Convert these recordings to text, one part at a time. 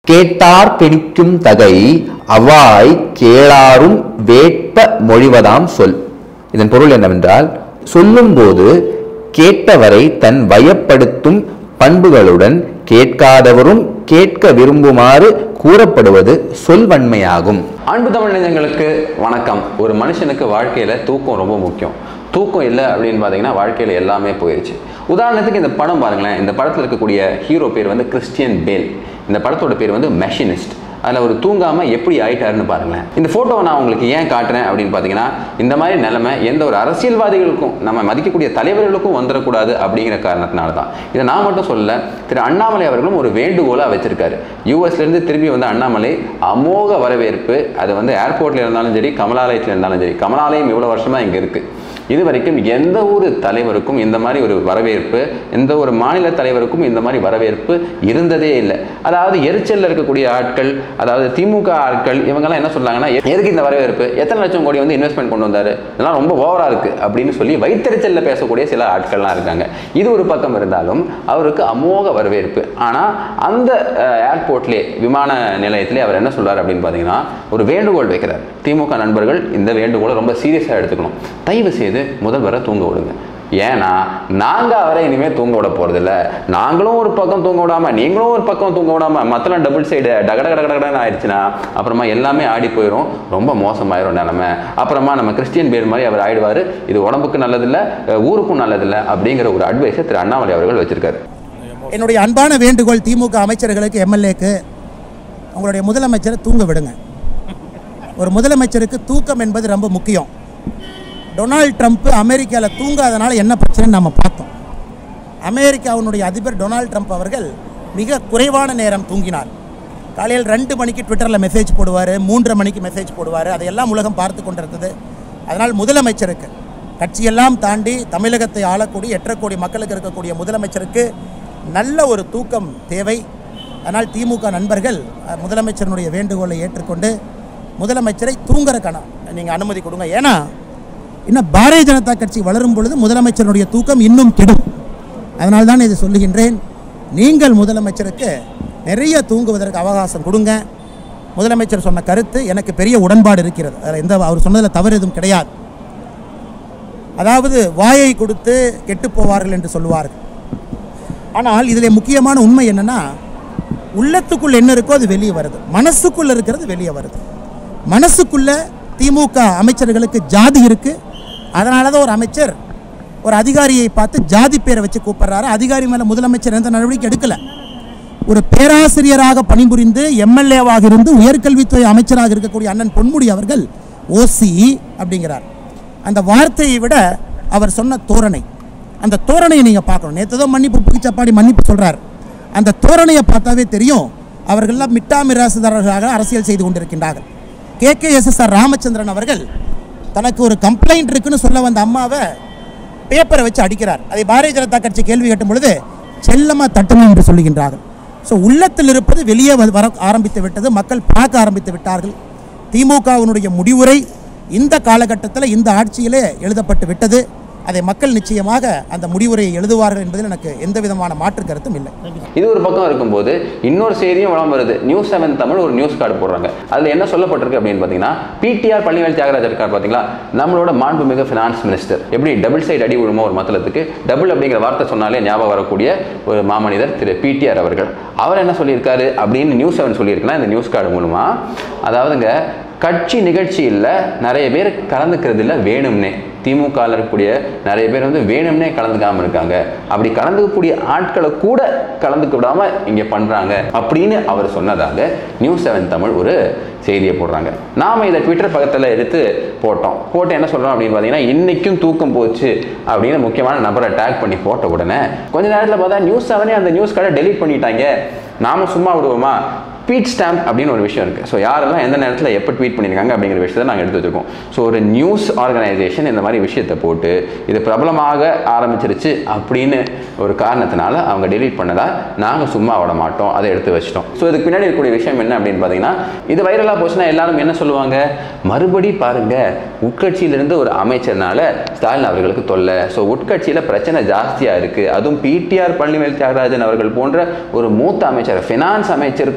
கேட்டார் பிணிக்கும் தகை அவாய் கேளாரும் வேட்ப மொழிவதாம் சொல் இதன் பொருள் என்னவென்றால் சொல்லும்போது கேட்டவரை தன் வயப்படுத்தும் பண்புகளுடன் கேட்காதவரும் கேட்க விரும்புமாறு கூறப்படுவது சொல்வன்மையாகும் அன்பு தமிழ் நெஞ்சங்களுக்கு வணக்கம் ஒரு மனுஷனுக்கு வாழ்க்கையில் தூக்கம் ரொம்ப முக்கியம் தூக்கம் இல்லை அப்படின்னு பார்த்தீங்கன்னா வாழ்க்கையில் எல்லாமே போயிடுச்சு உதாரணத்துக்கு இந்த படம் பாருங்களேன் இந்த படத்தில் இருக்கக்கூடிய ஹீரோ பேர் வந்து கிறிஸ்டியன் பேல் இந்த படத்தோட பேர் வந்து மெஷினிஸ்ட் அதில் ஒரு தூங்காமல் எப்படி ஆயிட்டாருன்னு பாருங்களேன் இந்த ஃபோட்டோவை நான் உங்களுக்கு ஏன் காட்டுறேன் அப்படின்னு பார்த்தீங்கன்னா இந்த மாதிரி நிலைமை எந்த ஒரு அரசியல்வாதிகளுக்கும் நம்ம மதிக்கக்கூடிய தலைவர்களுக்கும் வந்துடக்கூடாது அப்படிங்கிற காரணத்தினால தான் இதை நான் மட்டும் சொல்லல திரு அண்ணாமலை அவர்களும் ஒரு வேண்டுகோளாக வச்சிருக்காரு யூஎஸ்லேருந்து திரும்பி வந்த அண்ணாமலை அமோக வரவேற்பு அது வந்து ஏர்போர்ட்டில் இருந்தாலும் சரி கமலாலயத்தில் இருந்தாலும் சரி கமலாலயம் இவ்வளோ வருஷமாக இங்கே இருக்குது இது வரைக்கும் எந்த ஒரு தலைவருக்கும் இந்த மாதிரி ஒரு வரவேற்பு எந்த ஒரு மாநில தலைவருக்கும் இந்த மாதிரி வரவேற்பு இருந்ததே இல்லை அதாவது எரிச்சலில் இருக்கக்கூடிய ஆட்கள் அதாவது திமுக ஆட்கள் இவங்கெல்லாம் என்ன சொல்றாங்கன்னா "எ- எதுக்கு இந்த வரவேற்பு எத்தனை லட்சம் கோடி வந்து இன்வெஸ்ட்மெண்ட் கொண்டு வந்தாரு இதெல்லாம் ரொம்ப ஓவரா இருக்கு அப்படின்னு சொல்லி வைத்தறிச்சலில் பேசக்கூடிய சில ஆட்கள்லாம் இருக்காங்க இது ஒரு பக்கம் இருந்தாலும் அவருக்கு அமோக வரவேற்பு ஆனால் அந்த ஏர்போர்ட்லேயே விமான நிலையத்திலே அவர் என்ன சொல்றாரு அப்படின்னு பார்த்தீங்கன்னா ஒரு வேண்டுகோள் வைக்கிறார் திமுக நண்பர்கள் இந்த வேண்டுகோளை ரொம்ப சீரியஸாக எடுத்துக்கணும் தயவு செய்து முதல்வரை தூங்க விடுங்க ஏன்னா நாங்கள் அவரை இனிமேல் தூங்க விட போகிறதில்ல நாங்களும் ஒரு பக்கம் தூங்க விடாம நீங்களும் ஒரு பக்கம் தூங்க விடாம மற்றெல்லாம் டபுள் சைடு டகட கட கடன்னு ஆயிடுச்சுன்னா அப்புறமா எல்லாமே ஆடி போயிடும் ரொம்ப மோசமாயிரும் நிலமை அப்புறமா நம்ம கிறிஸ்டியன் பேர் மாதிரி அவர் ஆயிடுவார் இது உடம்புக்கு நல்லதில்லை அஹ் ஊருக்கும் நல்லதில்லை அப்படிங்கிற ஒரு அட்வைஸை திரு அண்ணாமலை அவர்கள் வச்சிருக்காரு என்னுடைய அன்பான வேண்டுகோள் திமுக அமைச்சர்களுக்கு எம்எல்ஏக்கு உங்களுடைய முதலமைச்சரை தூங்க விடுங்க ஒரு முதலமைச்சருக்கு தூக்கம் என்பது ரொம்ப முக்கியம் டொனால்ட் ட்ரம்ப் அமெரிக்காவில் தூங்காதனால என்ன பிரச்சனைன்னு நம்ம பார்த்தோம் அமெரிக்காவினுடைய அதிபர் டொனால்ட் ட்ரம்ப் அவர்கள் மிக குறைவான நேரம் தூங்கினார் காலையில் ரெண்டு மணிக்கு ட்விட்டரில் மெசேஜ் போடுவார் மூன்றரை மணிக்கு மெசேஜ் போடுவார் அதையெல்லாம் உலகம் பார்த்து கொண்டிருந்தது அதனால் முதலமைச்சருக்கு கட்சியெல்லாம் தாண்டி தமிழகத்தை ஆளக்கூடிய எட்டரை கோடி மக்களுக்கு இருக்கக்கூடிய முதலமைச்சருக்கு நல்ல ஒரு தூக்கம் தேவை அதனால் திமுக நண்பர்கள் அஹ், முதலமைச்சரினுடைய வேண்டுகோளை ஏற்றுக்கொண்டு முதலமைச்சரை தூங்குறக்கான நீங்கள் அனுமதி கொடுங்க ஏன்னா இன்னும் பாரதிய ஜனதா கட்சி வளரும் பொழுது முதலமைச்சருடைய தூக்கம் இன்னும் கெடும் அதனால் தான் இதை சொல்லுகின்றேன் நீங்கள் முதலமைச்சருக்கு நிறைய தூங்குவதற்கு அவகாசம் கொடுங்க முதலமைச்சர் சொன்ன கருத்து எனக்கு பெரிய உடன்பாடு இருக்கிறது அதில் எந்த அவர் சொன்னதில் தவறு எதுவும் கிடையாது அதாவது வாயை கொடுத்து கெட்டுப் போவார்கள் என்று சொல்லுவார்கள் ஆனால் இதில் முக்கியமான உண்மை என்னன்னா உள்ளத்துக்குள் என்ன இருக்கோ அது வெளியே வருது மனசுக்குள்ள இருக்கிறது வெளியே வருது மனசுக்குள்ள திமுக அமைச்சர்களுக்கு ஜாதி இருக்கு அதனால தான் ஒரு அமைச்சர் ஒரு அதிகாரியை பார்த்து ஜாதி பேரை வச்சு கூப்பிடுறாரு அதிகாரி மேலே முதலமைச்சர் எந்த நடவடிக்கை எடுக்கல ஒரு பேராசிரியராக பணிபுரிந்து எம்எல்ஏவாக இருந்து உயர்கல்வித்துறை அமைச்சராக இருக்கக்கூடிய அண்ணன் பொன்முடி அவர்கள் ஓசி அப்படிங்கிறார் அந்த வார்த்தையை விட அவர் சொன்ன தோரணை அந்த தோரணையை நீங்கள் பார்க்கணும் நேற்று தான் மன்னிப்பு புதுச்சப்பாடி மன்னிப்பு சொல்றார் அந்த தோரணையை பார்த்தாவே தெரியும் அவர்கள்லாம் மிட்டா மிராசுதாரர்களாக அரசியல் செய்து கொண்டிருக்கின்றார்கள் K K S S R Ramachandran அவர்கள் தனக்கு ஒரு கம்ப்ளைண்ட் இருக்குன்னு சொல்ல வந்த அம்மாவை பேப்பரை வச்சு அடிக்கிறார் அதை பாரதிய ஜனதா கட்சி கேள்வி கேட்டும் பொழுது செல்லமா தட்டணும் என்று சொல்லுகின்றார்கள் ஸோ உள்ளத்தில் இருப்பது வெளியே வ- வர ஆரம்பித்து விட்டது மக்கள் பார்க்க ஆரம்பித்து விட்டார்கள் திமுகவினுடைய முடிவுரை இந்த காலகட்டத்தில் இந்த ஆட்சியிலே எழுதப்பட்டு விட்டது அதை மக்கள் நிச்சயமாக அந்த முடிவுரையை எழுதுவார்கள் என்பதில் எனக்கு எந்த விதமான மாற்று கருத்தும் இல்லை இது ஒரு பக்கம் இருக்கும்போது இன்னொரு செய்தியும் வளம் வருது நியூஸ் செவன் தமிழ் ஒரு நியூஸ் கார்டு போடுறாங்க அதில் என்ன சொல்லப்பட்டிருக்கு அப்படின்னு பார்த்தீங்கன்னா பிடிஆர் பழனிவேல் தியாகராஜர் இருக்கார் பார்த்தீங்களா நம்மளோட மாண்புமிகு ஃபினான்ஸ் மினிஸ்டர் எப்படி டபுள் சைடு அடி விழுமோ ஒரு மத்தளத்துக்கு டபுள் அப்படிங்கிற வார்த்தை சொன்னாலே ஞாபகம் வரக்கூடிய ஒரு மாமனிதர் திரு பிடிஆர் அவர்கள் அவர் என்ன சொல்லியிருக்காரு அப்படின்னு நியூஸ் செவன் சொல்லியிருக்குன்னா இந்த நியூஸ் கார்டு மூலமா அதாவதுங்க கட்சி நிகழ்ச்சியில் நிறைய பேர் கலந்துக்கிறது இல்லை வேணும்னே திமுகவில் இருக்கக்கூடிய நிறைய பேர் வந்து வேணும்னே கலந்துக்காமல் இருக்காங்க அப்படி கலந்துக்கக்கூடிய ஆட்களை கூட கலந்துக்க விடாம இங்கே பண்ணுறாங்க அப்படின்னு அவர் சொன்னதாக நியூஸ் செவன் தமிழ் ஒரு செய்தியை போடுறாங்க நாம இதை ட்விட்டர் பக்கத்தில் எடுத்து போட்டோம் போட்டு என்ன சொல்கிறோம் அப்படின்னு பார்த்தீங்கன்னா இன்னைக்கும் தூக்கம் போச்சு அப்படின்னு முக்கியமான நபரை டேக் பண்ணி போட்ட உடனே கொஞ்ச நேரத்தில் பார்த்தா நியூஸ் செவனே அந்த நியூஸ் கடை டெலீட் பண்ணிட்டாங்க நாம சும்மா விடுவோமா ட்வீட் ஸ்டாம்ப் அப்படின்னு ஒரு விஷயம் இருக்குது ஸோ யாரெல்லாம் எந்த நேரத்தில் எப்போ ட்வீட் பண்ணியிருக்காங்க அப்படிங்கிற விஷயத்தை நாங்கள் எடுத்து வச்சிருக்கோம் ஸோ ஒரு நியூஸ் ஆர்கனைசேஷன் இந்த மாதிரி விஷயத்தை போட்டு இது பிரபலமாக ஆரம்பிச்சிருச்சு அப்படின்னு ஒரு காரணத்தினால அவங்க டெலீட் பண்ணதா நாங்கள் சும்மா விட மாட்டோம் அதை எடுத்து வச்சிட்டோம் ஸோ இதுக்கு பின்னாடி இருக்கக்கூடிய விஷயம் என்ன அப்படின்னு பார்த்தீங்கன்னா இது வைரலாக போச்சுன்னா எல்லாரும் என்ன சொல்லுவாங்க மறுபடி பாருங்க உட்கட்சியிலிருந்து ஒரு அமைச்சர்னால ஸ்டாலின் அவர்களுக்கு தொல்லை ஸோ உட்கட்சியில் பிரச்சனை ஜாஸ்தியாக இருக்குது அதுவும் பிடிஆர் பழனிவேல் தியாகராஜன் அவர்கள் போன்ற ஒரு மூத்த அமைச்சர் ஃபினான்ஸ் அமைச்சருக்கும்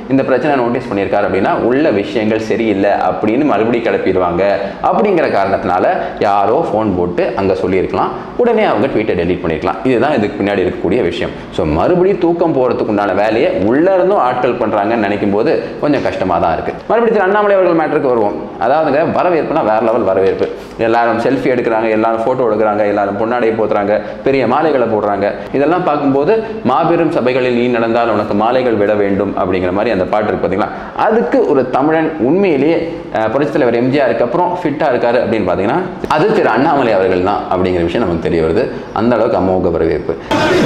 இந்த பிரச்சனை நோட்டீஸ் பண்ணியிருக்காரு அப்படின்னா உள்ள விஷயங்கள் சரியில்லை அப்படின்னு மறுபடியும் கிளப்பிடுவாங்க அப்படிங்கிற காரணத்தினால யாரோ ஃபோன் போட்டு அங்கே சொல்லியிருக்கலாம் உடனே அவங்க ட்வீட்டை டெலீட் பண்ணியிருக்கலாம் இதுதான் இதுக்கு பின்னாடி இருக்கக்கூடிய விஷயம் ஸோ மறுபடியும் தூக்கம் போகிறதுக்கு உண்டான வேலையை உள்ள இருந்தும் ஆட்கள் பண்ணுறாங்கன்னு நினைக்கும் போது கொஞ்சம் கஷ்டமாக தான் இருக்குது மறுபடியும் திரு அண்ணாமலை அவர்கள் மேட்டருக்கு வருவோம் அதாவதுங்க வரவேற்புனா வேற லெவல் வரவேற்பு எல்லாரும் செல்ஃபி எடுக்கிறாங்க எல்லாரும் ஃபோட்டோ எடுக்கிறாங்க எல்லாரும் பொன்னாடை போத்துறாங்க பெரிய மாலைகளை போடுறாங்க இதெல்லாம் பார்க்கும்போது மாபெரும் சபைகளில் நீ நடந்தால் உனக்கு மாலைகள் விட வேண்டும் அப்படிங்கிற மாதிரி அந்த பாட்டு இருக்கு பார்த்தீங்களா அதுக்கு ஒரு தமிழன் உண்மையிலேயே அஹ், புரட்சித் தலைவர் எம்ஜிஆருக்கு அப்புறம் ஃபிட்டாக இருக்காரு அப்படின்னு பார்த்தீங்கன்னா அது திரு அண்ணாமலை அவர்கள் தான் அப்படிங்கிற விஷயம் நமக்கு தெரிய வருது அந்த அளவுக்கு அமோக வரவேற்பு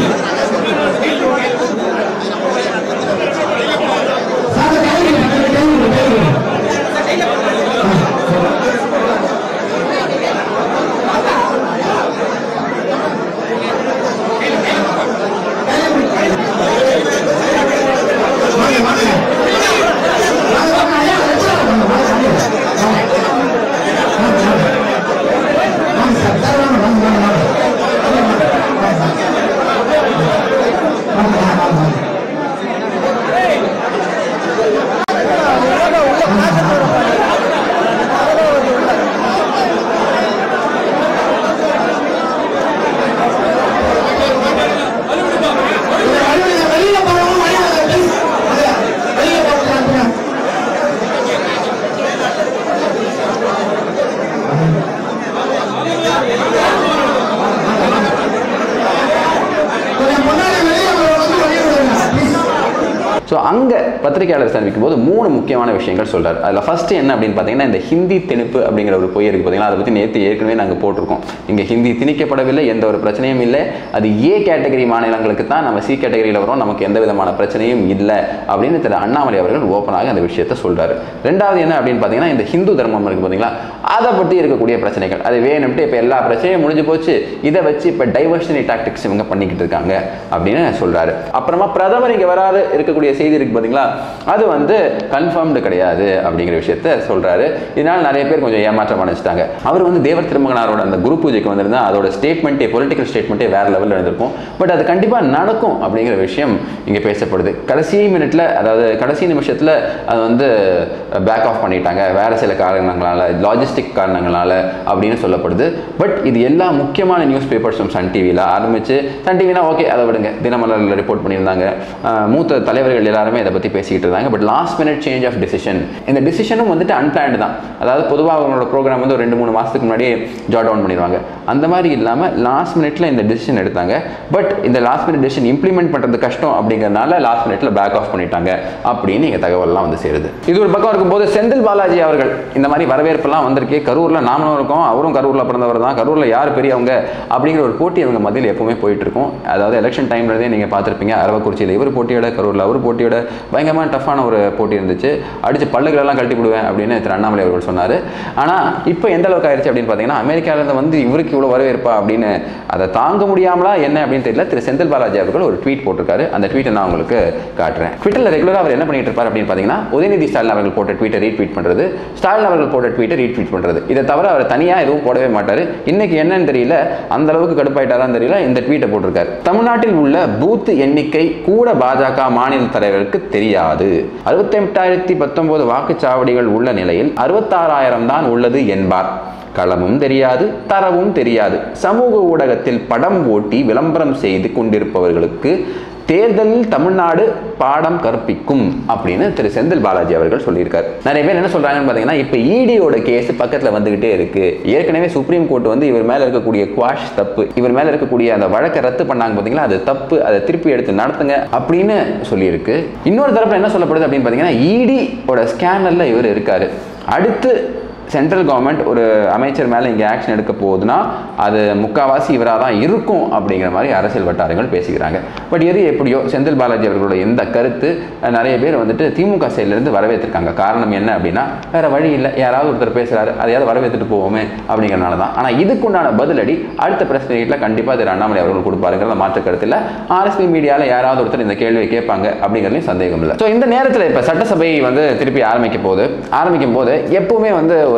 ஸோ அங்கே பத்திரிகையாளர் சந்திக்கும் போது மூணு முக்கியமான விஷயங்கள் சொல்றாரு அதில் ஃபர்ஸ்ட் என்ன அப்படின்னு பார்த்தீங்கன்னா இந்த ஹிந்தி திணிப்பு அப்படிங்கிற ஒரு பொய் இருக்கு பார்த்தீங்கன்னா அதை பற்றி நேற்று ஏற்கனவே நாங்கள் போட்டிருக்கோம் இங்கே ஹிந்தி திணிக்கப்படவில்லை எந்த ஒரு பிரச்சனையும் இல்லை அது ஏ கேட்டகரி மாநிலங்களுக்கு தான் நம்ம சி கேட்டகரியில் வரும் நமக்கு எந்த விதமான பிரச்சனையும் இல்லை அப்படின்னு திரு அண்ணாமலை அவர்கள் ஓப்பனாக அந்த விஷயத்தை சொல்றாரு ரெண்டாவது என்ன அப்படின்னு பார்த்தீங்கன்னா இந்த ஹிந்து தர்மம் இருக்கு பார்த்தீங்களா அதை பற்றி இருக்கக்கூடிய பிரச்சனைகள் அது வேணும்ட்டு இப்போ எல்லா பிரச்சனையும் முடிஞ்சு போச்சு இதை வச்சு இப்போ டைவர்ஷனி டாக்டிக்ஸ் இவங்க பண்ணிக்கிட்டு இருக்காங்க அப்படின்னு சொல்றாரு அப்புறமா பிரதமர் இங்கே வராது இருக்கக்கூடிய செய்தி இருக்கு பார்த்தீங்களா அது வந்து கன்ஃபார்ம்டு கிடையாது அப்படிங்கிற விஷயத்த சொல்றாரு இதனால நிறைய பேர் கொஞ்சம் ஏமாற்றம் அடைச்சிட்டாங்க அவர் வந்து தேவர் திருமகனாரோட அந்த குரு பூஜைக்கு வந்திருந்தா அதோட ஸ்டேட்மெண்ட்டே பொலிட்டிக்கல் ஸ்டேட்மெண்ட்டே வேற லெவலில் இருந்திருக்கும் பட் அது கண்டிப்பாக நடக்கும் அப்படிங்கிற விஷயம் இங்கே பேசப்படுது கடைசி மினிட்ல அதாவது கடைசி நிமிஷத்தில் அது வந்து பேக் ஆஃப் பண்ணிட்டாங்க வேற சில காரணங்களால லாஜிஸ்டிக் காரணங்களால அப்படின்னு சொல்லப்படுது பட் இது எல்லா முக்கியமான நியூஸ் பேப்பர்ஸும் சன் டிவியில் ஆரம்பிச்சு சன் டிவினா ஓகே அதை விடுங்க தினமலரில் ரிப்போர்ட் பண்ணியிருந்தாங்க அஹ் மூத்த தலைவர்கள் எல்லாருமே இதை பற்றி பேசிக்கிட்டு இருந்தாங்க but last minute change of decision இந்த டிசிஷனும் வந்துட்டு அன்பிளான்டு தான் அதாவது பொதுவாக அவங்களோட ப்ரோக்ராம் வந்து ஒரு ரெண்டு மூணு மாதத்துக்கு முன்னாடியே ஜாட் டவுன் பண்ணிடுவாங்க அந்த மாதிரி இல்லாமல் லாஸ்ட் மினிட்ல இந்த டிசிஷன் எடுத்தாங்க பட் இந்த லாஸ்ட் மினிட் டிசிஷன் இம்ப்ளிமெண்ட் பண்ணுறது கஷ்டம் அப்படிங்கிறனால லாஸ்ட் மினிட்ல பேக் ஆஃப் பண்ணிட்டாங்க அப்படின்னு இங்கே தகவல்லாம் வந்து சேருது இது ஒரு பக்கம் இருக்கும்போது செந்தில் பாலாஜி அவர்கள் இந்த மாதிரி வரவேற்பெல்லாம் வந்திருக்கு கரூரில் நாமளும் இருக்கோம் அவரும் கரூரில் பிறந்தவர் தான் கரூரில் யார் பெரியவங்க அப்படிங்கிற ஒரு போட்டி அவங்க மத்தியில் எப்பவுமே போயிட்டு இருக்கும் அதாவது எலெக்ஷன் டைம்லதே நீங்கள் பார்த்துருப்பீங்க அரவக்குறிச்சியில் இவர் போட்டியோட கரூரில் அவர் போட்டியோட பயங்கரமான டஃப்பான ஒரு போட்டி இருந்துச்சு அடிச்சு பல்லுகளெல்லாம் கழட்டி விடுவேன் அப்படின்னு திரு அண்ணாமலை அவர்கள் சொன்னார் ஆனால் இப்போ எந்த அளவுக்கு ஆயிடுச்சு அப்படின்னு பார்த்தீங்கன்னா அமெரிக்காவிலேருந்து வந்து இவருக்கு இவ்வளோ வரவேற்பா அப்படின்னு அதை தாங்க முடியாமலா என்ன அப்படின்னு தெரியல திரு செந்தில் பாலாஜி அவர்கள் ஒரு ட்வீட் போட்டிருக்காரு அந்த ட்வீட்டை நான் உங்களுக்கு காட்டுறேன் ட்விட்டரில் ரெகுலராக அவர் என்ன பண்ணிட்டு இருப்பார் அப்படின்னு பார்த்தீங்கன்னா உதயநிதி ஸ்டாலின் அவர்கள் போட்ட ட்வீட்டை ரீட்வீட் பண்ணுறது ஸ்டாலின் அவர்கள் போட்ட ட்வீட்டை ரீட்வீட் பண்ணுறது இதை தவிர அவர் தனியாக எதுவும் போடவே மாட்டார் இன்னைக்கு என்னன்னு தெரியல அந்த அளவுக்கு கடுப்பாயிட்டாரான்னு தெரியல இந்த ட்வீட்டை போட்டிருக்காரு தமிழ்நாட்டில் உள்ள பூத் எண்ணிக்கை கூட பாஜக மாநில தலைவருக்கு தெரியாது அறுபத்தெட்டாயிரத்தி பத்தொன்பது வாக்குச்சாவடிகள் உள்ள நிலையில் அறுபத்தாறாயிரம் தான் உள்ளது என்பார் களமும் தெரியாது தரவும் தெரியாது சமூக ஊடகத்தில் படம் ஓட்டி விளம்பரம் செய்து கொண்டிருப்பவர்களுக்கு தேர்தலில் தமிழ்நாடு பாடம் கற்பிக்கும் அப்படின்னு திரு செந்தில் பாலாஜி அவர்கள் சொல்லியிருக்காரு நிறைய பேர் என்ன சொல்றாங்கன்னு பார்த்தீங்கன்னா இப்போ இடியோட கேஸ் பக்கத்தில் வந்துகிட்டே இருக்கு ஏற்கனவே சுப்ரீம் கோர்ட் வந்து இவர் மேலே இருக்கக்கூடிய குவாஷ் தப்பு இவர் மேலே இருக்கக்கூடிய அந்த வழக்கை ரத்து பண்ணாங்க பார்த்தீங்களா அது தப்பு அதை திருப்பி எடுத்து நடத்துங்க அப்படின்னு சொல்லியிருக்கு இன்னொரு தரப்புல என்ன சொல்லப்படுது அப்படின்னு பார்த்தீங்கன்னா இடியோட ஸ்கேனரில் இவர் இருக்காரு அடுத்து சென்ட்ரல் கவர்மெண்ட் ஒரு அமைச்சர் மேலே இங்கே ஆக்ஷன் எடுக்க போகுதுன்னா அது முக்காவாசி இவராக தான் இருக்கும் அப்படிங்கிற மாதிரி அரசியல் வட்டாரங்கள் பேசிக்கிறாங்க பட் எது எப்படியோ செந்தில் பாலாஜி அவர்களோட இந்த கருத்து அஹ், நிறைய பேர் வந்துட்டு திமுக சைட்லேருந்து வரவேற்றிருக்காங்க காரணம் என்ன அப்படின்னா வேற வழி இல்லை யாராவது ஒருத்தர் பேசுகிறாரு அதையாவது வரவேற்றுட்டு போவோமே அப்படிங்கிறனால தான் ஆனால் இதுக்குண்டான பதிலடி அடுத்த பிரஸ் மீட்டில் கண்டிப்பாக திரு அண்ணாமலை அவர்கள் கொடுப்பாருங்கிறத மாற்று கருத்தில் ஆர்எஸ்பி மீடியாவில் யாராவது ஒருத்தர் இந்த கேள்வியை கேட்பாங்க அப்படிங்கிறதுலையும் சந்தேகம் இல்லை ஸோ இந்த நேரத்தில் இப்போ சட்டசபை வந்து திருப்பி ஆரம்பிக்க போது ஆரம்பிக்கும் போது எப்பவுமே வந்து ஒரு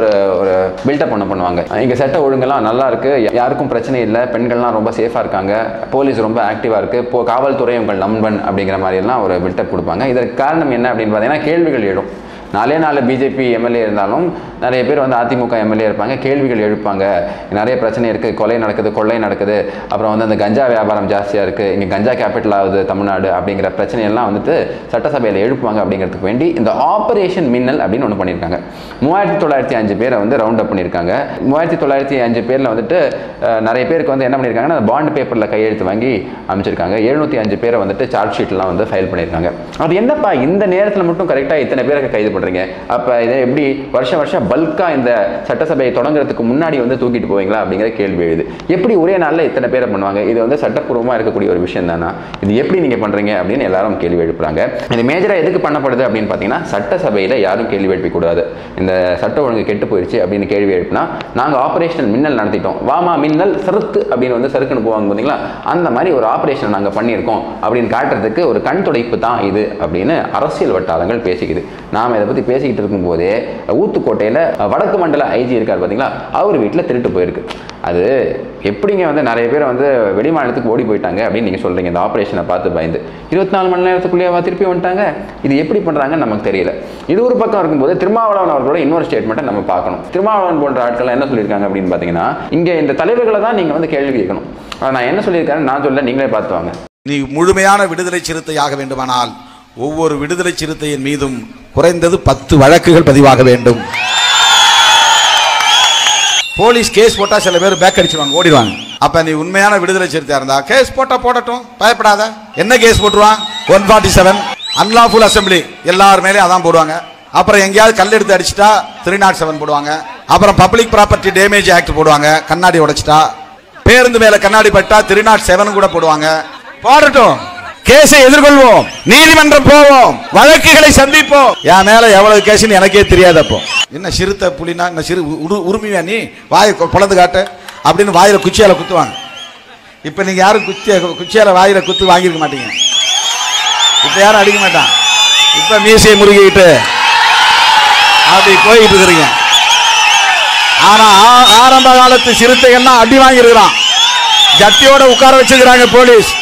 ஒரு ஒரு பில்டப் ஒன்று பண்ணுவாங்க இங்கே சட்ட ஒழுங்கெல்லாம் நல்லா இருக்கு யாருக்கும் பிரச்சனை இல்லை பெண்கள்லாம் ரொம்ப சேஃபாக இருக்காங்க போலீஸ் ரொம்ப ஆக்டிவாக இருக்கு இப்போ காவல்துறை உங்கள் நண்பன் அப்படிங்கிற மாதிரி எல்லாம் ஒரு பில்டப் கொடுப்பாங்க இதற்கு காரணம் என்ன அப்படின்னு பார்த்தீங்கன்னா கேள்விகள் எழும் நாலே நாலு பிஜேபி எம்எல்ஏ இருந்தாலும் நிறைய பேர் வந்து அதிமுக எம்எல்ஏ இருப்பாங்க கேள்விகள் எழுப்பாங்க நிறைய பிரச்சனை இருக்குது கொலை நடக்குது கொள்ளை நடக்குது அப்புறம் வந்து அந்த கஞ்சா வியாபாரம் ஜாஸ்தியாக இருக்குது இங்கே கஞ்சா கேபிட்டல் ஆகுது தமிழ்நாடு அப்படிங்கிற பிரச்சனையெல்லாம் வந்துட்டு சட்டசபையில் எழுப்புவாங்க அப்படிங்கிறதுக்கு வேண்டி இந்த ஆபரேஷன் மின்னல் அப்படின்னு ஒன்று பண்ணியிருக்காங்க மூவாயிரத்தி தொள்ளாயிரத்தி அஞ்சு பேரை வந்து ரவுண்ட் அப் பண்ணியிருக்காங்க மூவாயிரத்தி தொள்ளாயிரத்தி அஞ்சு பேரில் வந்துட்டு அஹ், நிறைய பேருக்கு வந்து என்ன பண்ணியிருக்காங்கன்னா அந்த பாண்ட் பேப்பரில் கையெழுத்து வாங்கி அமைச்சிருக்காங்க எழுநூற்றி அஞ்சு பேரை வந்துட்டு சார்ஜ் ஷீட்லாம் வந்து ஃபைல் பண்ணியிருக்காங்க அது என்னப்பா இந்த நேரத்தில் மட்டும் கரெக்டாக இத்தனை பேருக்கு கைது பண்ணுறீங்க அப்போ இதை எப்படி வருஷம் வருஷம் பல்காக இந்த சட்டசபையை தொடங்குறதுக்கு முன்னாடி வந்து தூக்கிட்டு போவீங்களா அப்படிங்கிற கேள்வி எழுது எப்படி ஒரே நாளில் இத்தனை பேரை பண்ணுவாங்க இது வந்து சட்டப்பூர்வமாக இருக்கக்கூடிய ஒரு விஷயம் தானா இது எப்படி நீங்கள் பண்ணுறீங்க அப்படின்னு எல்லாரும் கேள்வி எழுப்புறாங்க இது மேஜராக எதுக்கு பண்ணப்படுது அப்படின்னு பார்த்தீங்கன்னா சட்டசபையில் யாரும் கேள்வி எழுப்பக்கூடாது இந்த சட்ட ஒழுங்கு கெட்டு போயிடுச்சு அப்படின்னு கேள்வி எழுப்பினா நாங்கள் ஆபரேஷன் மின்னல் நடத்திட்டோம் வாமா மின்னல் சறுத்து அப்படின்னு வந்து சறுக்குன்னு போவாங்க பார்த்தீங்களா அந்த மாதிரி ஒரு ஆபரேஷன் நாங்கள் பண்ணியிருக்கோம் அப்படின்னு காட்டுறதுக்கு ஒரு கண் துடைப்பு தான் இது அப்படின்னு அரசியல் வட்டாரங்கள் பேசிக்குது நாம் இதை பற்றி பேசிக்கிட்டு இருக்கும்போதே ஊத்துக்கோட்டையில் வடக்கு மண்டல ஐஜி இருக்கார் பார்த்தீங்களா அவர் வீட்டில் திருட்டு போயிருக்கு அது எப்படிங்க வந்து நிறைய பேர் வந்து வெளிமாநிலத்துக்கு ஓடி போயிட்டாங்க அப்படின்னு நீங்கள் சொல்கிறீங்க இந்த ஆப்ரேஷனை பார்த்து பயந்து இருபத்தி நாலு மணி நேரத்துக்குள்ளேயே திருப்பி வந்துட்டாங்க இது எப்படி பண்ணுறாங்கன்னு நமக்கு தெரியல இது ஒரு பக்கம் இருக்கும்போது திருமாவளவன் அவர்களோட இன்னொரு ஸ்டேட்மெண்ட்டை நம்ம பார்க்கணும் திருமாவளவன் போன்ற ஆட்கள் என்ன சொல்லியிருக்காங்க அப்படின்னு பார்த்தீங்கன்னா இங்கே இந்த தலைவர்களை தான் நீங்கள் வந்து கேள்வி கேட்கணும் அதை நான் என்ன சொல்லியிருக்கேன்னு நான் சொல்ல நீங்களே பார்த்து வாங்க நீ முழுமையான விடுதலை சிறுத்தையாக வேண்டுமானால் ஒவ்வொரு விடுதலை சிறுத்தையின் மீதும் குறைந்தது பத்து வழக்குகள் பதிவாக வேண்டும் போலீஸ் கேஸ் போட்டா சில பேர் பேக் அடிச்சிருவாங்க ஓடிடுவாங்க அப்ப நீ உண்மையான விடுதலை சிறுத்தையா இருந்தா கேஸ் போட்டா போடட்டும் பயப்படாத என்ன கேஸ் போட்டுருவான் one forty seven unlawful assembly எல்லார் மேலேயும் அதான் போடுவாங்க அப்புறம் எங்கேயாவது கல் எடுத்து அடிச்சிட்டா த்ரீ நாட் செவன் போடுவாங்க அப்புறம் பப்ளிக் ப்ராப்பர்ட்டி டேமேஜ் ஆக்ட் போடுவாங்க கண்ணாடி உடைச்சிட்டா பேருந்து மேல கண்ணாடி பட்டா த்ரீ நாட் செவன் கூட போடுவாங்க போடட்டும் கேஸை எதிர்கொள்வோம் நீதிமன்றம் போவோம் வழக்குகளை சந்திப்போம் என் மேல எவ்வளவு கேஸ்னு எனக்கே தெரியாது அப்போ என்ன சிறுத்தை புலினா என்ன சிறு உரு- உரிமையா நீ வாயை கொ- பொளந்து காட்டு அப்படின்னு வாயில குச்சியால குத்துவாங்க இப்ப நீங்க யாரும் குச்சிய குச்சியால வாயில குத்து வாங்கியிருக்க மாட்டீங்க இப்ப யாரும் அடிக்க மாட்டான் இப்ப மீசையை முருகிட்டு அப்படி போயிட்டு இருக்கிறீங்க ஆனா ஆ- ஆரம்ப காலத்து சிறுத்தைகள்லாம் அடி வாங்கியிருக்கிறான் ஜட்டியோட உட்கார வச்சிருக்கிறாங்க போலீஸ்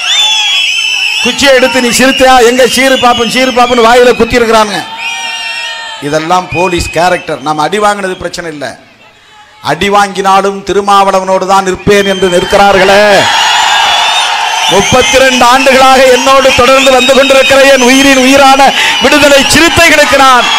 குச்சியை எடுத்து நீ சிறுத்தையா எங்க சீரு பாப்பன் சீரு பாப்பன் வாயில குத்தி இருக்கிறாங்க இதெல்லாம் போலீஸ் கேரக்டர் நாம் அடி வாங்கினது பிரச்சனை இல்லை அடி வாங்கினாலும் திருமாவளவனோடு தான் நிற்பேன் என்று நிற்கிறார்களே முப்பத்தி ரெண்டு ஆண்டுகளாக என்னோடு தொடர்ந்து வந்து கொண்டிருக்கிற என் உயிரின் உயிரான விடுதலை சிறுத்தைகளுக்கு நான்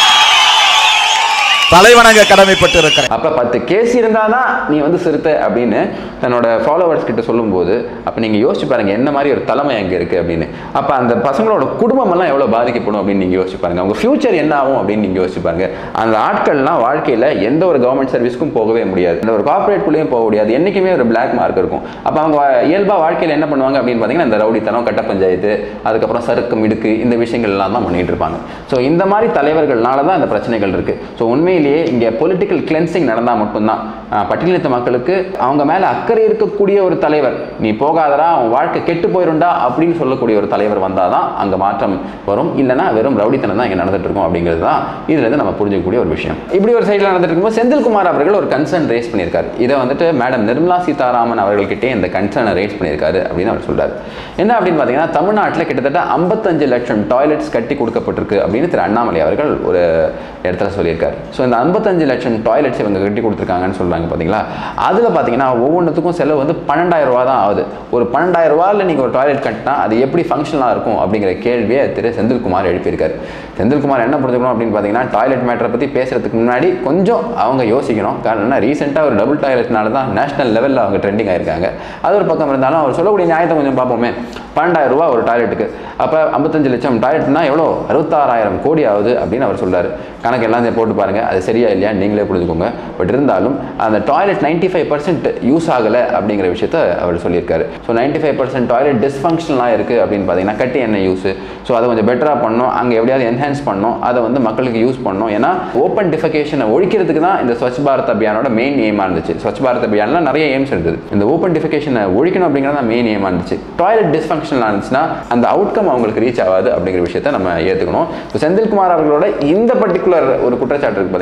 தலைவணங்க கடமைப்பட்டு இருக்கிறேன் அப்போ பத்து கேஸ் இருந்தால் தான் நீ வந்து சிறுத்தை அப்படின்னு தன்னோட ஃபாலோவர்ஸ் கிட்ட சொல்லும்போது அப்போ நீங்கள் யோசிச்சு பாருங்க என்ன மாதிரி ஒரு தலைமை அங்கே இருக்குது அப்படின்னு அப்போ அந்த பசங்களோட குடும்பமெல்லாம் எவ்வளோ பாதிக்கப்படும் அப்படின்னு நீங்கள் யோசிச்சு பாருங்க அவங்க ஃபியூச்சர் என்ன ஆகும் அப்படின்னு நீங்கள் யோசிச்சு பாருங்க அந்த ஆட்கள்லாம் வாழ்க்கையில் எந்த ஒரு கவர்மெண்ட் சர்வீஸ்க்கும் போகவே முடியாது இந்த ஒரு கார்ப்பரேட்குள்ளேயும் போக முடியாது என்றைக்குமே ஒரு பிளாக் மார்க் இருக்கும் அப்போ அவங்க இயல்பாக வாழ்க்கையில் என்ன பண்ணுவாங்க அப்படின்னு பார்த்தீங்கன்னா இந்த ரவுடித்தனம் கட்ட பஞ்சாயத்து அதுக்கப்புறம் சறுக்கு மிடுக்கு இந்த விஷயங்கள் எல்லாம் தான் பண்ணிட்டு இருப்பாங்க ஸோ இந்த மாதிரி தலைவர்கள்னால தான் இந்த பிரச்சனைகள் இருக்கு ஸோ உண்மையிலேயே இங்கே பொலிட்டிக்கல் கிளென்சிங் நடந்தால் மட்டும்தான் ஆஹ், பட்டியலினத்த மக்களுக்கு அவங்க மேலே அக்கறை இருக்கக்கூடிய ஒரு தலைவர் நீ போகாதடா அவன் வாழ்க்கை கெட்டு போயிருண்டா அப்படின்னு சொல்லக்கூடிய ஒரு தலைவர் வந்தால் தான் அங்கே மாற்றம் வரும் இல்லைன்னா வெறும் ரவுடித்தனம் தான் இங்கே நடந்துட்டு இருக்கும் அப்படிங்கிறது தான் இதுலேருந்து நம்ம புரிஞ்சுக்கக்கூடிய ஒரு விஷயம் இப்படி ஒரு சைடில் நடந்துட்டு இருக்கும்போது செந்தில்குமார் அவர்கள் ஒரு கன்சர்ன் ரேஸ் பண்ணியிருக்காரு இதை வந்துட்டு மேடம் நிர்மலா சீதாராமன் அவர்கள்கிட்டே இந்த கன்சர்னை ரேஸ் பண்ணியிருக்காரு அப்படின்னு அவர் சொல்றாரு என்ன அப்படின்னு பார்த்தீங்கன்னா தமிழ்நாட்டில் கிட்டத்தட்ட ஐம்பத்தஞ்சு லட்சம் டாய்லெட்ஸ் கட்டி கொடுக்கப்பட்டிருக்கு அப்படின்னு திரு அண்ணாமலை அவர்கள் ஒரு இடத்துல சொல்லியிருக்காரு ஸோ இந்த ஐம்பத்தஞ்சு லட்சம் டாய்லெட்ஸ் இவங்க கட்டி கொடுத்துருக்காங்கன்னு சொல்றாங்க பார்த்தீங்களா அதில் பார்த்தீங்கன்னா ஒவ்வொன்றுத்துக்கும் செலவு வந்து பன்னெண்டாயிரம் ரூபா தான் ஆகுது ஒரு பன்னெண்டாயிரம் ரூபாயில் நீங்கள் ஒரு டாய்லெட் கட்டினா அது எப்படி ஃபங்க்ஷனலாக இருக்கும் அப்படிங்கிற கேள்வியை திரு செந்தில்குமார் எழுப்பியிருக்காரு செந்தில்குமார் என்ன புரிஞ்சுக்கணும் அப்படின்னு பார்த்தீங்கன்னா டாய்லெட் மேட்டரை பற்றி பேசுறதுக்கு முன்னாடி கொஞ்சம் அவங்க யோசிக்கணும் காரணம் என்ன ரீசெண்டாக ஒரு டபுள் டாய்லெட்னால தான் நேஷனல் லெவலில் அவங்க ட்ரெண்டிங் ஆயிருக்காங்க அது ஒரு பக்கம் இருந்தாலும் அவர் சொல்லக்கூடிய நியாயத்தை கொஞ்சம் பார்ப்போமே பன்னெண்டாயிரம் ரூபா ஒரு டாய்லெட்டுக்கு அப்போ ஐம்பத்தஞ்சு லட்சம் டாய்லெட்னா எவ்வளோ அறுபத்தாறாயிரம் கோடி ஆகுது அப்படின்னு அவர் சொல்றாரு கணக்கு எல்லாம் இதை போட்டு பாருங்க அது சரியா இல்லையா நீங்களே புரிஞ்சுக்கோங்க பட் இருந்தாலும் அந்த toilet ninety five percent use ஆகலை அப்படிங்கிற விஷயத்த அவர் சொல்லியிருக்காரு so ninety five percent toilet டிஸ்ஃபங்க்ஷனலாக இருக்குது அப்படின்னு பார்த்தீங்கன்னா கட்டி என்ன யூஸ் ஸோ அதை கொஞ்சம் பெட்டராக பண்ணணும் அங்கே எப்படியாவது என்ஹான்ஸ் பண்ணணும் அதை வந்து மக்களுக்கு யூஸ் பண்ணணும் ஏன்னா ஓப்பன் டிஃபகேஷனை ஒழிக்கிறதுக்கு தான் இந்த ஸ்வச் பாரத் அபியானோட மெயின் எய்மாக இருந்துச்சு ஸ்வச் பாரத் அபியானில் நிறைய எய்ம்ஸ் இருந்தது இந்த ஓப்பன் டிஃபகேஷனை ஒழிக்கணும் அப்படிங்கிறது தான் மெயின் எய்மாக இருந்துச்சு டாய்லெட் டிஸ்ஃபங்க்ஷனலாக இருந்துச்சுன்னா அந்த அவுட்கம் அவங்களுக்கு ரீச் ஆகாது அப்படிங்கிற விஷயத்த நம்ம ஏற்றுக்கணும் ஸோ செந்தில்குமார் அவர்களோட இந்த பர்டிகுலர் ஒரு குற்றச்சாட்டு இருக்கு பார்த்தீங்களா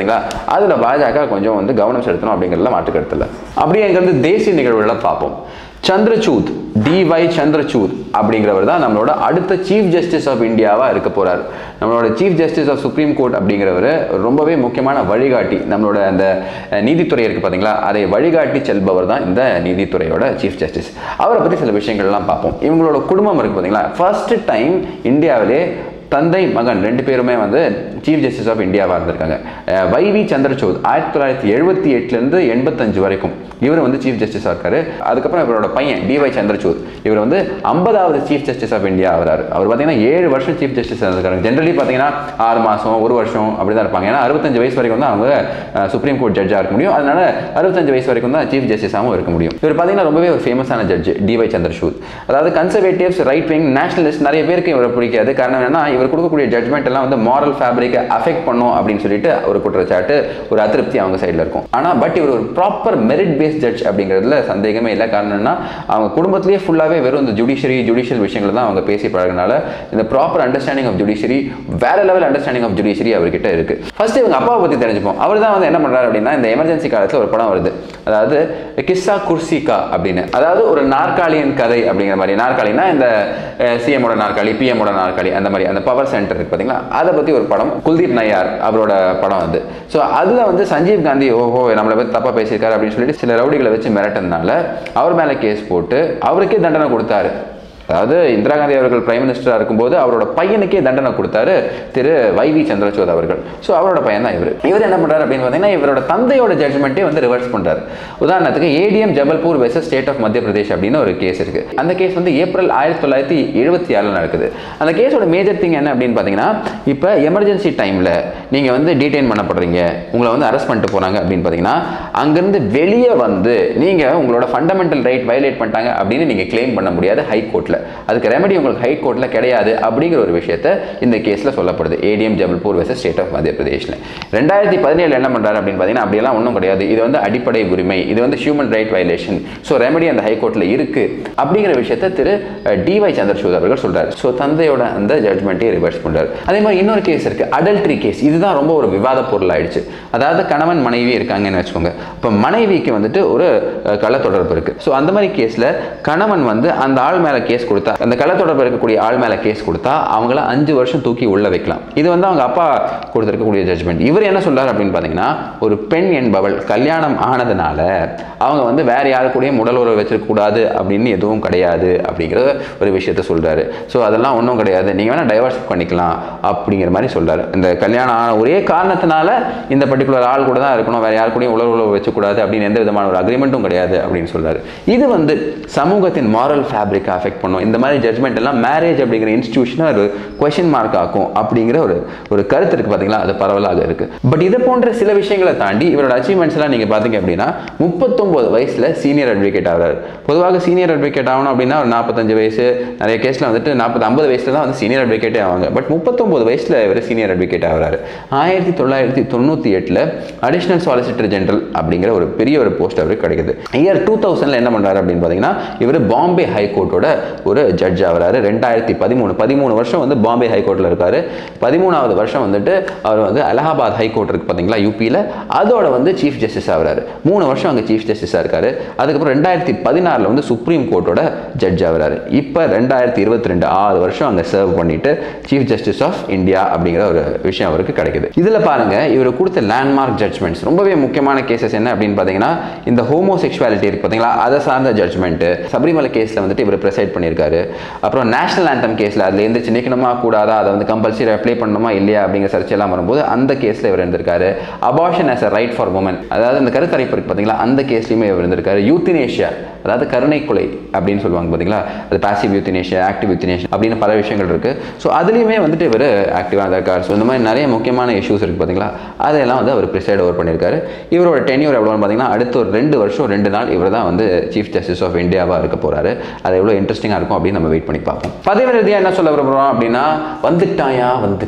பார்த்தீங்களா அதில் பாஜக கொஞ்சம் வந்து கவனம் செலுத்தணும் அப்படிங்கிறதுல மாற்று கருத்து இல்லை அப்படியே எங்கேருந்து தேசிய நிகழ்வுகளை பார்ப்போம் சந்திரசூத் டிஒய் சந்திரசூத் அப்படிங்கிறவர் தான் நம்மளோட அடுத்த சீஃப் ஜஸ்டிஸ் ஆஃப் இந்தியாவாக இருக்க போறார் நம்மளோட chief justice of supreme court அப்படிங்கிறவர் ரொம்பவே முக்கியமான வழிகாட்டி நம்மளோட அந்த அஹ், நீதித்துறை இருக்கு பார்த்தீங்களா அதை வழிகாட்டி செல்பவர் தான் இந்த நீதித்துறையோட சீஃப் ஜஸ்டிஸ் அவரை பற்றி சில விஷயங்கள்லாம் பார்ப்போம் இவங்களோட குடும்பம் இருக்கு பார்த்தீங்களா ஃபர்ஸ்ட் டைம் இந்தியாவிலே தந்தை மகன் ரெண்டு பேருமே வந்து சீஃப் ஜஸ்டிஸ் ஆஃப் இந்தியாவாக இருந்திருக்காங்க அஹ் வைவி சந்திரசூட் ஆயிரத்தி தொள்ளாயிரத்தி எழுபத்தி எட்டுலேருந்து எண்பத்தஞ்சு வரைக்கும் இவர் வந்து சீஃப் ஜஸ்டிஸாக இருக்காரு அதுக்கப்புறம் இவரோட பையன் டிஒய் சந்திரசூட் இவர் வந்து ஐம்பதாவது சீஃப் ஜஸ்டிஸ் ஆஃப் இந்தியா ஆகிறார் அவர் பார்த்தீங்கன்னா ஏழு வருஷம் சீஃப் ஜஸ்டிஸ் இருந்திருக்காரு ஜென்ரலி பார்த்தீங்கன்னா ஆறு மாதம் ஒரு வருஷம் அப்படி தான் இருப்பாங்க ஏன்னா அறுபத்தஞ்சு வயசு வரைக்கும் தான் அவங்க சுப்ரீம் கோர்ட் ஜட்ஜாக இருக்க முடியும் அதனால அறுபத்தஞ்சு வயசு வரைக்கும் தான் சீஃப் ஜஸ்டிஸாகவும் இருக்க முடியும் இவர் பார்த்தீங்கன்னா ரொம்பவே ஒரு ஃபேமஸான ஜட்ஜ் டிஒய் சந்திரசூட் அதாவது கன்சர்வேட்டிவ்ஸ் ரைட் விங் நேஷனலிஸ்ட் நிறைய பேருக்கு இவரை பிடிக்காது காரணம் என்னன்னா இவர் கொடுக்கக்கூடிய ஜட்மெண்ட் எல்லாம் வந்து மாரல் ஃபேப்ரிக்கை அஃபெக்ட் பண்ணும் அப்படின்னு சொல்லிட்டு ஒரு குற்றச்சாட்டு ஒரு அதிருப்தி அவங்க சைடில் இருக்கும் ஆனால் பட் இவர் ஒரு ப்ராப்பர் மெரிட் பேஸ் ஜட்ஜ் அப்படிங்கிறதுல சந்தேகமே இல்லை காரணம் என்ன அவங்க குடும்பத்திலேயே ஃபுல்லாகவே வெறும் இந்த ஜுடிஷியரி ஜுடிஷியல் விஷயங்கள் தான் அவங்க பேசி பழகினால இந்த ப்ராப்பர் அண்டர்ஸ்டாண்டிங் ஆஃப் ஜுடிஷியரி வேற லெவல் அண்டர்ஸ்டாண்டிங் ஆஃப் ஜுடிஷியரி அவர்கிட்ட இருக்கு ஃபர்ஸ்ட் இவங்க அப்பாவை பற்றி தெரிஞ்சுப்போம் அவர் தான் வந்து என்ன பண்றாரு அப்படின்னா இந்த எமர்ஜென்சி காலத்தில் ஒரு படம் வருது அதாவது கிஸ்ஸா குர்சிகா அப்படின்னு அதாவது ஒரு நாற்காலியின் கதை அப்படிங்கிற மாதிரி நாற்காலினா இந்த சிஎமோட நாற்காலி பிஎமோட நாற்காலி அந்த மாதிரி அந்த பவர் சென்டர் இருக்கு பார்த்தீங்களா அதை பற்றி ஒரு படம் குல்தீப் நய்யார் அவரோட படம் வந்து ஸோ அதில் வந்து சஞ்சீவ் காந்தி ஓஹோ நம்மளை பற்றி தப்பாக பேசியிருக்காரு அப்படின்னு சொல்லிட்டு சில ரவுடிகளை வச்சு மிரட்டினால அவர் மேலே கேஸ் போட்டு அவருக்கே தண்டனை கொடுத்தாரு அதாவது இந்திரா காந்தி அவர்கள் பிரைம் மினிஸ்டராக இருக்கும்போது அவரோட பையனுக்கே தண்டனை கொடுத்தாரு திரு வைவி சந்திரசூட் அவர்கள் ஸோ அவரோட பையன் தான் இவர் இவர் என்ன பண்ணுறாரு அப்படின்னு பார்த்தீங்கன்னா இவரோட தந்தையோட ஜட்மெண்ட்டே வந்து ரிவர்ஸ் பண்ணுறாரு உதாரணத்துக்கு ADM Jabalpur versus state of Madhya Pradesh அப்படின்னு ஒரு கேஸ் இருக்கு அந்த கேஸ் வந்து ஏப்ரல் ஆயிரத்தி தொள்ளாயிரத்தி எழுபத்தி ஆறில் நடக்குது அந்த கேஸோட மேஜர் திங் என்ன அப்படின்னு பார்த்தீங்கன்னா இப்போ எமர்ஜென்சி டைமில் நீங்கள் வந்து டீடைன் பண்ணப்படுறீங்க உங்களை வந்து அரெஸ்ட் பண்ணிட்டு போகிறாங்க அப்படின்னு பார்த்தீங்கன்னா அங்கேருந்து வெளியே வந்து நீங்கள் உங்களோட ஃபண்டமெண்டல் ரைட் வயலேட் பண்ணிட்டாங்க அப்படின்னு நீங்கள் கிளைம் பண்ண முடியாது ஹை கோர்ட்டில் அதுக்கு ரெமெடி உங்களுக்கு ஹை கோர்ட்டில் கிடையாது அப்படிங்கிற ஒரு விஷயத்த இந்த கேஸில் சொல்லப்படுது ADM Jabalpur versus state of Madhya பிரதேஷில் ரெண்டாயிரத்தி பதினேழு என்ன பண்ணுறாரு அப்படின்னு பார்த்தீங்கன்னா அப்படியெல்லாம் ஒன்றும் கிடையாது இது வந்து அடிப்படை உரிமை இது வந்து human right violation so remedy அந்த ஹை கோர்ட்டில் இருக்கு அப்படிங்கிற விஷயத்த திரு டிஒய் சந்திரசூட் அவர்கள் சொல்றாரு ஸோ தந்தையோட அந்த ஜட்மெண்ட்டை ரிவர்ஸ் பண்றாரு அதே மாதிரி இன்னொரு கேஸ் இருக்கு அடல்ட்ரி கேஸ் இதுதான் ரொம்ப ஒரு விவாத பொருள் ஆயிடுச்சு அதாவது கணவன் மனைவி இருக்காங்கன்னு வச்சுக்கோங்க இப்போ மனைவிக்கு வந்துட்டு ஒரு அஹ், கள்ள தொடர்பு இருக்கு ஸோ அந்த மாதிரி கேஸ்ல கணவன் வந்து அந்த ஆள் மேல கேஸ் கொடுத்தா அந்த கள்ள தொடர்பு இருக்கக்கூடிய ஆள் மேல கேஸ் கொடுத்தா அவங்கள அஞ்சு வருஷம் தூக்கி உள்ள வைக்கலாம் இது வந்து அவங்க அப்பா கொடுத்திருக்கக்கூடிய ஜட்மெண்ட் இவர் என்ன சொல்றாரு அப்படின்னு பார்த்தீங்கன்னா ஒரு பெண் என்பவள் கல்யாணம் ஆனதுனால அவங்க வந்து வேற யாரு கூடயும் உடல் உறவு வச்சிருக்க கூடாது அப்படின்னு எதுவும் கிடையாது அப்படிங்கிற ஒரு விஷயத்த சொல்றாரு ஸோ அதெல்லாம் ஒன்றும் கிடையாது நீங்க வேணா டைவர்ஸ் பண்ணிக்கலாம் அப்படிங்கிற மாதிரி சொல்றாரு இந்த கல்யாணம் ஆன ஒரே காரணத்தினால இந்த பர்டிகுலர் ஆள் கூட தான் இருக்கணும் வேற யாரு கூடயும் உடல் உறவு வச்சுக்கூடாது அப்படின்னு எந்த விதமான ஒரு அக்ரிமெண்ட்டும் கிடையாது அப்படின்னு சொல்றாரு இது வந்து சமூகத்தின் மாரல் ஃபேப்ரிக் அஃபெக்ட் பண்ணும் இந்த மாதிரி ஜட்மெண்ட் எல்லாம் மேரேஜ் அப்படிங்கிற இன்ஸ்டியூஷனை ஒரு கொஷின் மார்க் ஆக்கும் அப்படிங்கிற ஒரு ஒரு கருத்து இருக்கு பாத்தீங்களா அது பரவலாக இருக்கு பட் இதை போன்ற சில விஷயங்களை தாண்டி இவரோட அச்சீவ்மெண்ட்ஸ் எல்லாம் நீங்க பாத்தீங்க அப்படின்னா முப்பத்தொன்பது வயசுல சீனியர் அட்வொகேட் ஆகிறாரு பொதுவாக சீனியர் அட்வொகேட் ஆகணும் அப்படின்னா ஒரு நாற்பத்தஞ்சு வயசு நிறைய கேஸ்ல வந்துட்டு நாற்பது ஐம்பது வயசுல தான் வந்து சீனியர் அட்வொகேட்டே ஆவாங்க பட் முப்பத்தொன்பது வயசுல இவர் சீனியர் அட்வொகேட் ஆகிறாரு ஆயிரத்தி தொள்ளாயிரத்தி தொண்ணூத்தி எட்டுல அடிஷனல் சாலிசிட்டர் ஜெனரல் அப்படிங்கிற ஒரு பெரிய ஒரு போஸ்ட் அவருக்கு கிடைக்குது இயர் டூ தௌசண்ட்ல என்ன பண்றாரு அப்படின்னு பாத்தீங்கன்னா இவர் பாம்பே ஹைகோர்ட்டோட ஒரு ஜட்ஜ் ஆகிறாரு ரெண்டாயிரத்தி பதிமூணு பதிமூணு வருஷம் வந்து பாம்பே ஹைகோர்ட்டில் இருக்காரு பதிமூணாவது வருஷம் வந்துட்டு அவர் வந்து அலகாபாத் ஹைகோர்ட் இருக்கு பார்த்தீங்களா யூபியில் அதோட வந்து சீஃப் ஜஸ்டிஸ் ஆகிறாரு மூணு வருஷம் அங்கே சீஃப் ஜஸ்டிஸாக இருக்காரு அதுக்கப்புறம் ரெண்டாயிரத்தி பதினாறில் வந்து சுப்ரீம் கோர்ட்டோட ஜட்ஜ் ஆகிறாரு இப்போ ரெண்டாயிரத்தி இருபத்தி ரெண்டு ஆறு வருஷம் அங்கே சர்வ் பண்ணிட்டு சீஃப் ஜஸ்டிஸ் ஆஃப் இந்தியா அப்படிங்கிற ஒரு விஷயம் அவருக்கு கிடைக்குது இதில் பாருங்க இவர் கொடுத்த லேண்ட்மார்க் ஜட்மெண்ட்ஸ் ரொம்பவே முக்கியமான கேசஸ் என்ன அப்படின்னு பார்த்தீங்கன்னா இந்த ஹோமோசெக்சுவாலிட்டி இருக்கு பார்த்தீங்களா அதை சார்ந்த ஜட்மெண்ட்டு சபரிமலை கேஸில் வந்துட்டு இவர் ப்ரெசைட் பண்ணியிருக்காரு அப்புறம் நேஷனல் ஆந்தம் கேஸில் அதில் எந்திரிச்சு நிற்கணுமா கூடாதா அதை வந்து கம்பல்சரி அப்ளை பண்ணணுமா இல்லையா அப்படிங்கிற சர்ச்சையெல்லாம் வரும்போது அந்த கேஸில் இவர் இருந்திருக்காரு abortion as a right for woman அதாவது இந்த கருத்தரிப்பு இருக்கு பார்த்தீங்களா அந்த கேஸ்லையுமே இவர் இருந்திருக்காரு யூத்தினேஷியா அதாவது கருணை கொலை அப்படின்னு சொல்லுவாங்க பார்த்தீங்களா அது பாசிவ் யூத்தினேஷியா ஆக்டிவ் யூத்தினேஷியா அப்படின்னு பல விஷயங்கள் இருக்கு ஸோ அதுலேயுமே வந்துட்டு இவர் ஆக்டிவாக இருக்கார் ஸோ இந்த மாதிரி நிறைய முக்கியமான இஷ்யூஸ் இருக்கு பார்த்தீங்களா அதையெல்லாம் வந்து அவர் ப்ரிசைட் ஓவர் பண்ணியிருக்காரு இவரோட டென்யூர் எவ்வளோன்னு பார்த்தீங்கன்னா அடுத்த ஒரு ரெண்டு வருஷம் ரெண்டு நாள் இவர் தான் வந்து சீஃப் ஜஸ்டிஸ் ஆஃப் இந்தியாவாக இருக்க போறாரு அது எவ்வளோ இன்ட்ரெஸ்டிங்காக இருக்கும் அப்படின்னு நம்ம வெயிட் பண்ணி பார்ப்போம் பதவி ரீதியாக என்ன சொல்ல விரும்புகிறோம் அப்படின்னா வந்துட்டாயா வந்துட்டாயா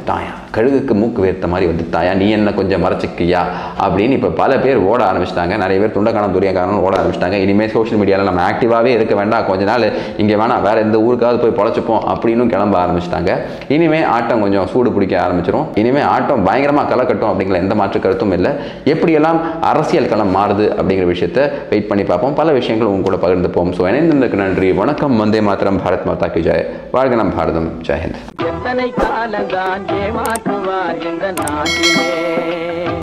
கழுகுக்கு மூக்கு வேர்த்த மாதிரி வந்து தாயா நீ என்ன கொஞ்சம் மறைச்சிக்கியா அப்படின்னு இப்போ பல பேர் ஓட ஆரம்பிச்சிட்டாங்க நிறைய பேர் துண்டக்கானம் துரியக்காரன் ஓட ஆரம்பிச்சிட்டாங்க இனிமேல் சோஷியல் மீடியாவில் நம்ம ஆக்டிவாகவே இருக்க வேண்டாம் கொஞ்ச நாள் இங்கே வேணாம் வேறு எந்த ஊருக்காவது போய் பொழைச்சிப்போம் அப்படின்னு கிளம்ப ஆரம்பிச்சிட்டாங்க இனிமேல் ஆட்டம் கொஞ்சம் சூடு பிடிக்க ஆரம்பிச்சிரும் இனிமேல் ஆட்டம் பயங்கரமாக களை கட்டும் அப்படிங்கிற எந்த மாற்று கருத்தும் இல்லை எப்படியெல்லாம் அரசியல் களம் மாறுது அப்படிங்கிற விஷயத்தை வெயிட் பண்ணி பார்ப்போம் பல விஷயங்கள் உங்க கூட பகிர்ந்துப்போம் ஸோ இணைந்ததுக்கு நன்றி வணக்கம் வந்தே மாத்திரம் பாரத் மாதா கி ஜெய் வாழ்க நம் பாரதம் ஜெயஹிந்த் எத்தனை காலந்தான் ஏமாற்றுவார் இந்த நாட்டிலே